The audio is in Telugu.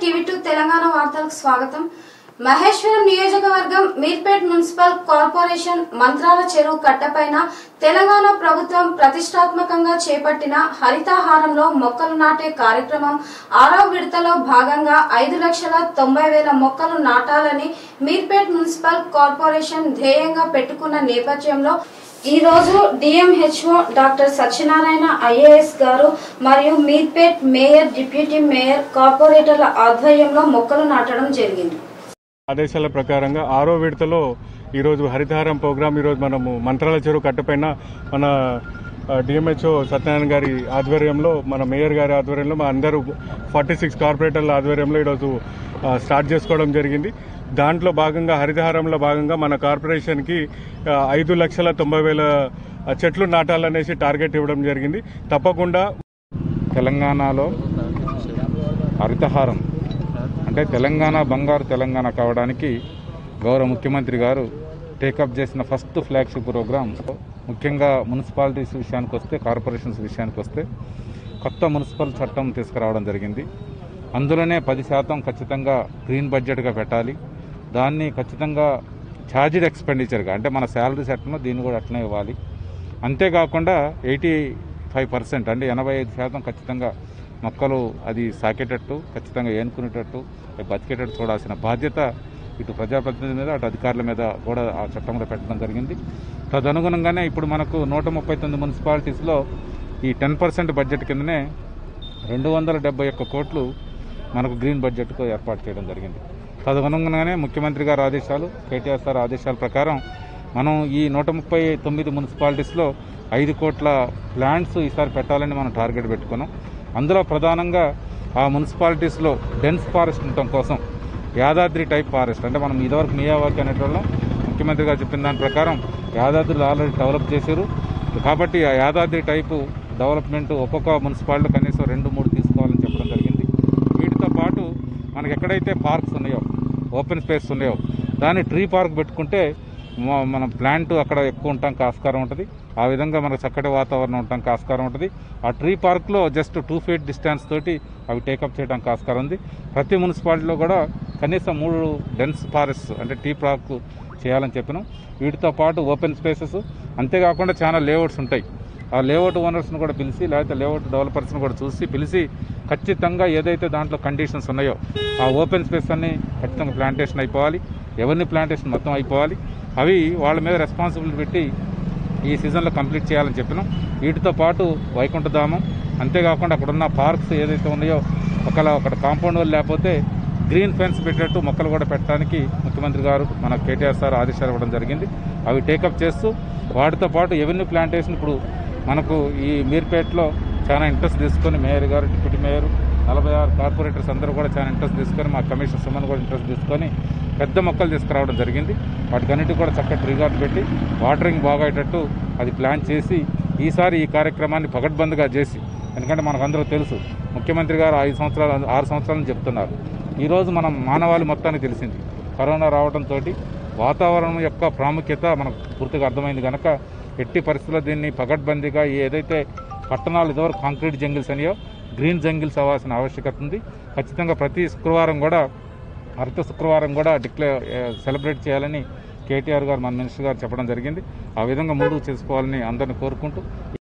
టీవీ టూ తెలంగాణ వార్తలకు స్వాగతం మహేశ్వరం నియోజకవర్గం మీర్పేట్ మున్సిపల్ కార్పొరేషన్ మంత్రాల చెరువు కట్టపైన తెలంగాణ ప్రభుత్వం ప్రతిష్టాత్మకంగా చేపట్టిన హరితాహారంలో మొక్కలు నాటే కార్యక్రమం ఆరో విడతలో భాగంగా ఐదు లక్షల తొంభై వేల మొక్కలు నాటాలని మీర్పేట్ మున్సిపల్ కార్పొరేషన్ ధ్యేయంగా పెట్టుకున్న నేపథ్యంలో ఈ రోజు డిఎంహెచ్ఓ డాక్టర్ సత్యనారాయణ ఐఏఎస్ గారు మరియు మీర్పేట్ మేయర్ డిప్యూటీ మేయర్ కార్పొరేటర్ల ఆధ్వర్యంలో మొక్కలు నాటడం జరిగింది ఆదేశాల ప్రకారంగా ఆరో విడతలో ఈరోజు హరితహారం ప్రోగ్రాం ఈరోజు మనము మంత్రాల చెరువు కట్టపైన మన డిఎంహెచ్ఓ సత్యనారాయణ గారి ఆధ్వర్యంలో మన మేయర్ గారి ఆధ్వర్యంలో మా అందరూ ఫార్టీ సిక్స్ కార్పొరేటర్ల ఆధ్వర్యంలో ఈరోజు ఆ, స్టార్ట్ చేసుకోవడం జరిగింది దాంట్లో భాగంగా హరితహారంలో భాగంగా మన కార్పొరేషన్కి ఆ, ఐదు లక్షల తొంభై వేల ఆ, చెట్లు నాటాలనేసి టార్గెట్ ఇవ్వడం జరిగింది తప్పకుండా తెలంగాణలో హరితహారం అంటే తెలంగాణ బంగారు తెలంగాణ కావడానికి గౌరవ ముఖ్యమంత్రి గారు టేకప్ చేసిన ఫస్ట్ ఫ్లాగ్షిప్ ప్రోగ్రామ్ ముఖ్యంగా మున్సిపాలిటీస్ విషయానికి వస్తే కార్పొరేషన్స్ విషయానికి వస్తే కొత్త మున్సిపల్ చట్టం తీసుకురావడం జరిగింది అందులోనే పది శాతం ఖచ్చితంగా గ్రీన్ బడ్జెట్గా పెట్టాలి దాన్ని ఖచ్చితంగా ఛార్జ్డ్ ఎక్స్పెండిచర్గా అంటే మన శాలరీస్ ఎట్లనో దీన్ని కూడా అట్లనే ఇవ్వాలి అంతేకాకుండా ఎయిటీ ఫైవ్ పర్సెంట్ అంటే ఎనభై ఐదు శాతం ఖచ్చితంగా మొక్కలు అది సాకేటట్టు ఖచ్చితంగా ఏనుకునేటట్టు అవి బతికేటట్టు చూడాల్సిన బాధ్యత ఇటు ప్రజాప్రతినిధుల మీద అటు అధికారుల మీద కూడా ఆ చట్టంలో పెట్టడం జరిగింది తదనుగుణంగానే ఇప్పుడు మనకు నూట ముప్పై తొమ్మిది మున్సిపాలిటీస్లో ఈ టెన్ పర్సెంట్ బడ్జెట్ కిందనే రెండు వందల డెబ్బై ఒక్క కోట్లు మనకు గ్రీన్ బడ్జెట్కు ఏర్పాటు చేయడం జరిగింది తదనుగుణంగానే ముఖ్యమంత్రి గారి ఆదేశాలు కేటీఆర్ సార్ ఆదేశాల ప్రకారం మనం ఈ నూట ముప్పై తొమ్మిది మున్సిపాలిటీస్లో ఐదు కోట్ల ప్లాంట్స్ ఈసారి పెట్టాలని మనం టార్గెట్ పెట్టుకున్నాం అందులో ప్రధానంగా ఆ మున్సిపాలిటీస్లో డెన్స్ ఫారెస్ట్ ఉండటం కోసం యాదాద్రి టైప్ ఫారెస్ట్ అంటే మనం ఇదివరకు మియావాకి అనేటోళ్ళం ముఖ్యమంత్రి గారు చెప్పిన దాని ప్రకారం యాదాద్రిలో ఆల్రెడీ డెవలప్ చేశారు కాబట్టి ఆ యాదాద్రి టైపు డెవలప్మెంట్ ఒక్కొక్క మున్సిపాలిటీ కనీసం రెండు మూడు తీసుకోవాలని చెప్పడం జరిగింది వీటితో పాటు మనకి ఎక్కడైతే పార్క్స్ ఉన్నాయో ఓపెన్ స్పేస్ ఉన్నాయో దాన్ని ట్రీ పార్క్ పెట్టుకుంటే మ- మన ప్లాంట్ అక్కడ ఎక్కువ ఉండటానికి ఆస్కారం ఉంటుంది ఆ విధంగా మనకు చక్కటి వాతావరణం ఉండటానికి ఆస్కారం ఉంటుంది ఆ ట్రీ పార్క్లో జస్ట్ టూ ఫీట్ డిస్టెన్స్ తోటి అవి టేకప్ చేయడానికి ఆస్కారం ఉంది ప్రతి మున్సిపాలిటీలో కూడా కనీసం మూడు డెన్స్ ఫారెస్ట్ అంటే టీ పార్క్ చేయాలని చెప్పినాం వీటితో పాటు ఓపెన్ స్పేసెస్ అంతేకాకుండా చాలా లేఅవుట్స్ ఉంటాయి ఆ లేఅవుట్ ఓనర్స్ని కూడా పిలిచి లేకపోతే లేఅవుట్ డెవలపర్స్ని కూడా చూసి పిలిచి ఖచ్చితంగా ఏదైతే దాంట్లో కండిషన్స్ ఉన్నాయో ఆ ఓపెన్ స్పేస్ అన్ని ఖచ్చితంగా ప్లాంటేషన్ అయిపోవాలి ఎవరిని ప్లాంటేషన్ మొత్తం అయిపోవాలి అవి వాళ్ళ మీద రెస్పాన్సిబిలిటీ పెట్టి ఈ సీజన్లో కంప్లీట్ చేయాలని చెప్పినాం వీటితో పాటు వైకుంఠధామం అంతేకాకుండా అక్కడ ఉన్న పార్క్స్ ఏదైతే ఉన్నాయో ఒకవేళ అక్కడ కాంపౌండ్ వాళ్ళు లేకపోతే గ్రీన్ ఫెన్స్ పెట్టేట్టు మొక్కలు కూడా పెట్టడానికి ముఖ్యమంత్రి గారు మన కేటీఆర్ సార్ ఆదేశాలు ఇవ్వడం జరిగింది అవి టేకప్ చేస్తూ వాటితో పాటు ఎవెన్యూ ప్లాంటేషన్ ఇప్పుడు మనకు ఈ మీర్పేటలో చాలా ఇంట్రెస్ట్ తీసుకొని మేయర్ గారు డిప్యూటీ మేయర్ నలభై ఆరు కార్పొరేటర్స్ అందరూ కూడా చాలా ఇంట్రెస్ట్ తీసుకొని మా కమిషన్ సుమన్ కూడా ఇంట్రెస్ట్ తీసుకొని పెద్ద మొక్కలు తీసుకురావడం జరిగింది వాటికన్నిటికీ కూడా చక్కటి రిగార్డ్ పెట్టి వాటరింగ్ బాగా అయ్యేటట్టు అది ప్లాన్ చేసి ఈసారి ఈ కార్యక్రమాన్ని పగడ్బందీగా చేసి ఎందుకంటే మనకు అందరూ తెలుసు ముఖ్యమంత్రి గారు ఐదు సంవత్సరాలు ఆరు సంవత్సరాలు చెప్తున్నారు ఈరోజు మనం మానవాళి మొత్తానికి తెలిసింది కరోనా రావడంతో వాతావరణం యొక్క ప్రాముఖ్యత మనకు పూర్తిగా అర్థమైంది కనుక ఎట్టి పరిస్థితుల్లో దీన్ని పగడ్బందీగా ఏదైతే పట్టణాలు ఇదివరకు కాంక్రీట్ జంగిల్స్ అనియో గ్రీన్ జంగిల్స్ అవ్వాల్సిన ఆవశ్యకత ఉంది ఖచ్చితంగా ప్రతి శుక్రవారం కూడా హరిత శుక్రవారం కూడా డిక్లేర్ సెలబ్రేట్ చేయాలని కేటీఆర్ గారు మన మినిస్టర్ గారు చెప్పడం జరిగింది ఆ విధంగా ముందుకు చేసుకోవాలని అందరిని కోరుకుంటూ